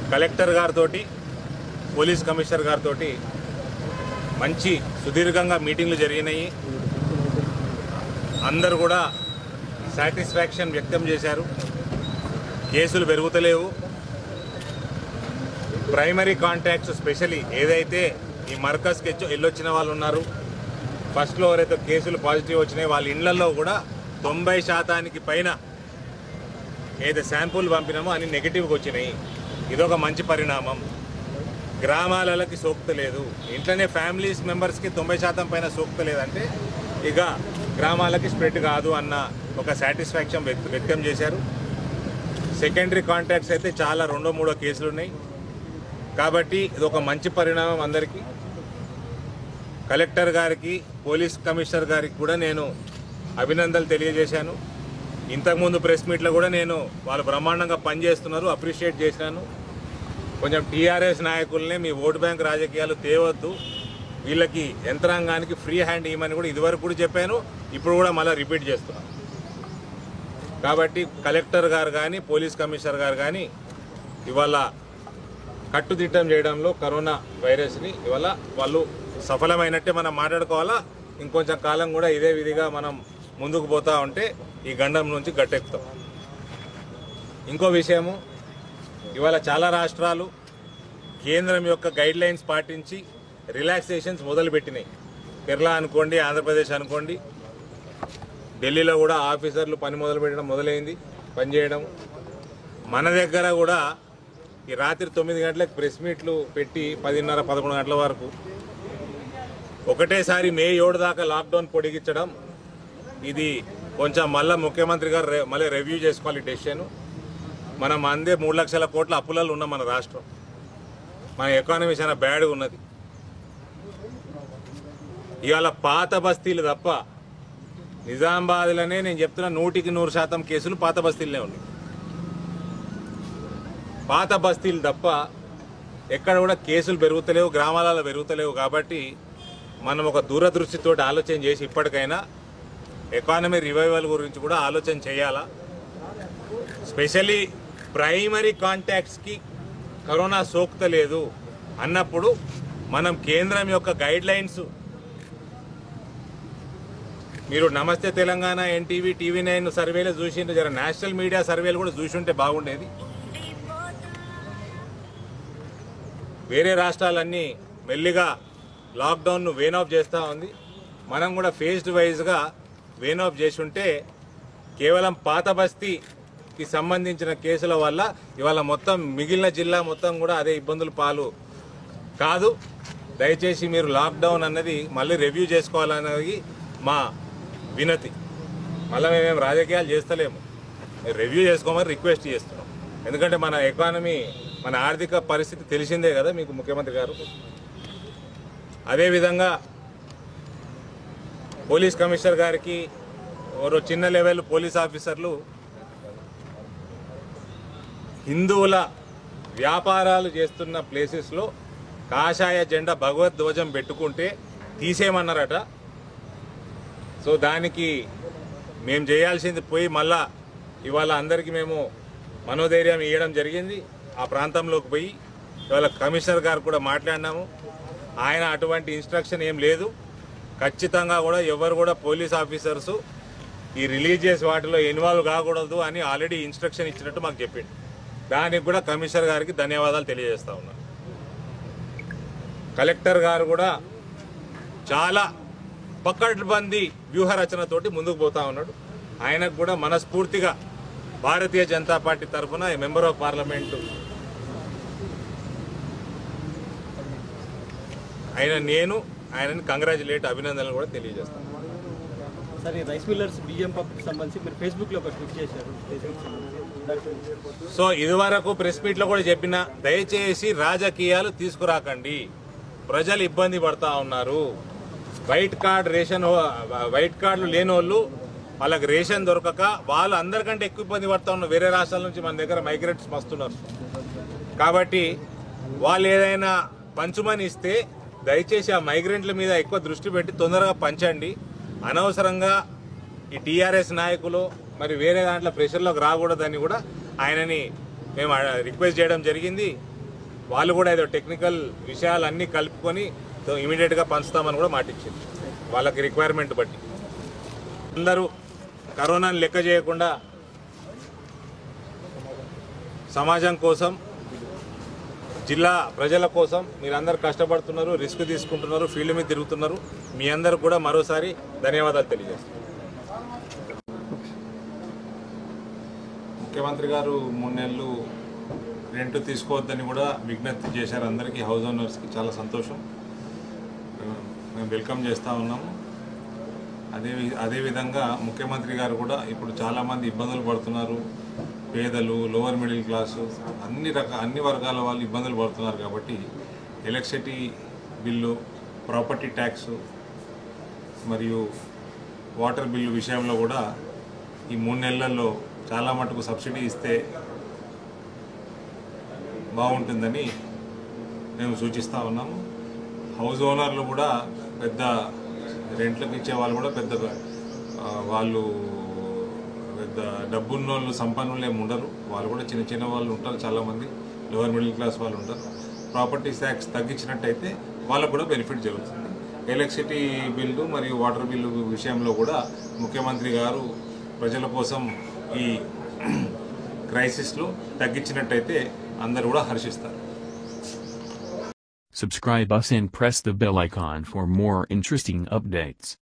Collector గారితో police commissioner గారితో మంచి సుదీర్ఘంగా మీటింగ్లు జరిగినాయి అందరూ కూడా సాటిస్ఫాక్షన్ వ్యక్తం చేశారు కేసులు పెరుగుతలేవు ప్రైమరీ కాంటాక్ట్స్ స్పెషలీ ఏదైతే ఈ మర్కజ్కి ఎచ్చు వెళ్ళొచ్చిన వాళ్ళు ఉన్నారు ఫస్ట్లో ఎవరైతే కేసులు పాజిటివ్ వచ్చినాయి వాళ్ళ ఇళ్లలో కూడా తొంభై శాతానికి పైన ఏదైతే శాంపుల్ పంపినామో అన్ని నెగిటివ్గా వచ్చినాయి ఇదొక మంచి పరిణామం గ్రామాలకి సోక్త లేదు ఇంట్లోనే ఫ్యామిలీస్ మెంబర్స్కి తొంభై శాతం పైన సోక్త లేదంటే ఇక గ్రామాలకి స్ప్రెడ్ కాదు అన్న ఒక సాటిస్ఫాక్షన్ వ్యక్త వ్యక్తం చేశారు సెకండరీ కాంటాక్ట్స్ అయితే చాలా రెండో మూడో కేసులు ఉన్నాయి కాబట్టి ఇది ఒక మంచి పరిణామం అందరికీ కలెక్టర్ గారికి పోలీస్ కమిషనర్ గారికి కూడా నేను అభినందనలు తెలియజేశాను ఇంతకుముందు ప్రెస్ మీట్లో కూడా నేను వాళ్ళు బ్రహ్మాండంగా పనిచేస్తున్నారు అప్రిషియేట్ చేశాను కొంచెం టీఆర్ఎస్ నాయకులనే మీ ఓటు బ్యాంక్ రాజకీయాలు తేవద్దు వీళ్ళకి యంత్రాంగానికి ఫ్రీ హ్యాండ్ ఇవ్వమని కూడా ఇదివరకు కూడా చెప్పాను ఇప్పుడు కూడా మళ్ళీ రిపీట్ చేస్తున్నాను కాబట్టి కలెక్టర్ గారు కానీ పోలీస్ కమిషనర్ గారు కానీ ఇవాళ కట్టుదిట్టం చేయడంలో కరోనా వైరస్ని ఇవాళ వాళ్ళు సఫలమైనట్టే మనం మాట్లాడుకోవాలా ఇంకొంచెం కాలం కూడా ఇదే విధిగా మనం ముందుకు పోతా ఉంటే ఈ గండం నుంచి గట్టెక్కుతాం ఇంకో విషయము ఇవాళ చాలా రాష్ట్రాలు కేంద్రం యొక్క గైడ్ లైన్స్ పాటించి రిలాక్సేషన్స్ మొదలుపెట్టినాయి కేరళ అనుకోండి ఆంధ్రప్రదేశ్ అనుకోండి ఢిల్లీలో కూడా ఆఫీసర్లు పని మొదలు పెట్టడం మొదలైంది పనిచేయడం మన దగ్గర కూడా ఈ రాత్రి తొమ్మిది గంటలకు ప్రెస్ మీట్లు పెట్టి పదిన్నర పదకొండు గంటల వరకు ఒకటేసారి మే ఏడు దాకా లాక్డౌన్ పొడిగించడం ఇది కొంచెం మళ్ళీ ముఖ్యమంత్రి గారు రే- మళ్ళీ రివ్యూ చేసుకోవాలి డెసిషన్ మనం అందే మూడు లక్షల కోట్ల అప్పులలో ఉన్నాం మన రాష్ట్రం మన ఎకానమీ చాలా బ్యాడ్గా ఉన్నది ఇవాళ పాత బస్తీలు తప్ప నిజామాబాద్లోనే నేను చెప్తున్నా నూటికి నూరు శాతం కేసులు పాత బస్తీలనే ఉన్నాయి పాత బస్తీలు తప్ప ఎక్కడ కూడా కేసులు పెరుగుతలేవు గ్రామాలలో పెరుగుతలేవు కాబట్టి మనం ఒక దూరదృష్టితో ఆలోచన చేసి ఇప్పటికైనా ఎకానమీ రివైవల్ గురించి కూడా ఆలోచన చేయాలా స్పెషలీ ప్రైమరీ కాంటాక్ట్స్కి కరోనా సోకుతలేదు అన్నప్పుడు మనం కేంద్రం యొక్క గైడ్ లైన్స్ మీరు నమస్తే తెలంగాణ ఎన్టీవీ టీవీ నైన్ సర్వేలు చూసింటే జర నేషనల్ మీడియా సర్వేలు కూడా చూసి ఉంటే బాగుండేది వేరే రాష్ట్రాలన్నీ మెల్లిగా లాక్డౌన్ను వేన్ ఆఫ్ చేస్తూ ఉంది మనం కూడా ఫేజ్డ్ వైజ్గా వేన్ ఆఫ్ చేసి ఉంటే కేవలం పాత బస్తీకి సంబంధించిన కేసుల వల్ల ఇవాళ మొత్తం మిగిలిన జిల్లా మొత్తం కూడా అదే ఇబ్బందులు పాలు కాదు దయచేసి మీరు లాక్డౌన్ అన్నది మళ్ళీ రివ్యూ చేసుకోవాలన్నది మా వినతి మళ్ళీ మేమేం రాజకీయాలు చేస్తలేము రివ్యూ చేసుకోమని రిక్వెస్ట్ చేస్తున్నాం ఎందుకంటే మన ఎకానమీ మన ఆర్థిక పరిస్థితి తెలిసిందే కదా మీకు ముఖ్యమంత్రి గారు అదేవిధంగా పోలీస్ కమిషనర్ గారికి ఓరో చిన్న లెవెల్ పోలీస్ ఆఫీసర్లు హిందువుల వ్యాపారాలు చేస్తున్న ప్లేసెస్లో కాషాయ జెండా భగవద్ధ్వజం పెట్టుకుంటే తీసేయమన్నారట సో దానికి మేము చేయాల్సింది పోయి మళ్ళా ఇవాళ అందరికీ మేము మనోధైర్యం ఇవ్వడం జరిగింది ఆ ప్రాంతంలోకి పోయి ఇవాళ కమిషనర్ గారు కూడా మాట్లాడినాము ఆయన అటువంటి ఇన్స్ట్రక్షన్ ఏం లేదు ఖచ్చితంగా కూడా ఎవరు కూడా పోలీస్ ఆఫీసర్స్ ఈ రిలీజియస్ వాటిలో ఇన్వాల్వ్ కాకూడదు అని ఆల్రెడీ ఇన్స్ట్రక్షన్ ఇచ్చినట్టు మాకు చెప్పిండు దానికి కూడా కమిషనర్ గారికి ధన్యవాదాలు తెలియజేస్తా ఉన్నాను కలెక్టర్ గారు కూడా చాలా పకడ్బందీ వ్యూహ రచనతోటి ముందుకు పోతా ఉన్నాడు ఆయనకు కూడా మనస్ఫూర్తిగా భారతీయ జనతా పార్టీ తరఫున మెంబర్ ఆఫ్ పార్లమెంటు ఆయన నేను ఆయనని కంగ్రాచులేట్ అభినందనలు కూడా తెలియజేస్తాను సార్ ఈ రైస్ మిల్లర్స్ బియ్యం పప్పుకి సంబంధించి మీరు ఫేస్బుక్లో ఒక ట్వీట్ చేశారు ఫేస్బుక్ సంబంధించి దాని గురించి సో ఇదివరకు ప్రెస్ మీట్లో కూడా చెప్పిన దయచేసి రాజకీయాలు తీసుకురాకండి ప్రజలు ఇబ్బంది పడతా ఉన్నారు వైట్ కార్డ్ రేషన్ వైట్ కార్డులు లేని వాళ్ళు వాళ్ళకి రేషన్ దొరకక వాళ్ళు అందరికంటే ఎక్కువ ఇబ్బంది పడతా ఉన్నారు వేరే రాష్ట్రాల నుంచి మన దగ్గర మైగ్రేట్స్ వస్తున్నారు కాబట్టి వాళ్ళు ఏదైనా పంచుమని ఇస్తే దయచేసి ఆ మైగ్రెంట్ల మీద ఎక్కువ దృష్టి పెట్టి తొందరగా పంచండి అనవసరంగా ఈ టీఆర్ఎస్ నాయకులు మరి వేరే దాంట్లో ప్రెషర్లోకి రాకూడదని కూడా ఆయనని మేము రిక్వెస్ట్ చేయడం జరిగింది వాళ్ళు కూడా ఏదో టెక్నికల్ విషయాలన్నీ కలుపుకొని ఇమీడియట్గా పంచుతామని కూడా మాటిచ్చింది వాళ్ళకి రిక్వైర్మెంట్ బట్టి అందరూ కరోనాను లెక్క చేయకుండా సమాజం కోసం జిల్లా ప్రజల కోసం మీరందరూ కష్టపడుతున్నారు రిస్క్ తీసుకుంటున్నారు ఫీల్డ్ మీద తిరుగుతున్నారు మీ అందరు కూడా మరోసారి ధన్యవాదాలు తెలియజేస్తున్నాను ముఖ్యమంత్రి గారు మూడు నెలలు రెంట్ తీసుకోవద్దని కూడా విజ్ఞప్తి చేశారు అందరికీ హౌస్ ఓనర్స్కి చాలా సంతోషం మేము వెల్కమ్ చేస్తూ ఉన్నాము అదే వి- అదేవిధంగా ముఖ్యమంత్రి గారు కూడా ఇప్పుడు చాలామంది ఇబ్బందులు పడుతున్నారు పేదలు లోవర్ మిడిల్ క్లాసు అన్ని రక అన్ని వర్గాల వాళ్ళు ఇబ్బందులు పడుతున్నారు కాబట్టి ఎలక్ట్రిసిటీ బిల్లు ప్రాపర్టీ ట్యాక్స్ మరియు వాటర్ బిల్లు విషయంలో కూడా ఈ మూడు నెలల్లో చాలా మటుకు సబ్సిడీ ఇస్తే బాగుంటుందని మేము సూచిస్తూ ఉన్నాము హౌస్ ఓనర్లు కూడా పెద్ద రెంట్లకు ఇచ్చే వాళ్ళు కూడా పెద్ద ఆ, వాళ్ళు పెద్ద డబ్బున్న వాళ్ళు సంపన్నులు ఏమి ఉండరు వాళ్ళు కూడా చిన్న చిన్న వాళ్ళు ఉంటారు చాలామంది లోవర్ మిడిల్ క్లాస్ వాళ్ళు ఉంటారు ప్రాపర్టీ ట్యాక్స్ తగ్గించినట్టయితే వాళ్ళకు కూడా బెనిఫిట్ జరుగుతుంది ఎలక్ట్రిసిటీ బిల్లు మరియు వాటర్ బిల్లు విషయంలో కూడా ముఖ్యమంత్రి గారు ప్రజల కోసం ఈ క్రైసిస్లో తగ్గించినట్టయితే అందరు కూడా హర్షిస్తారు Subscribe us and press the bell icon for more interesting updates.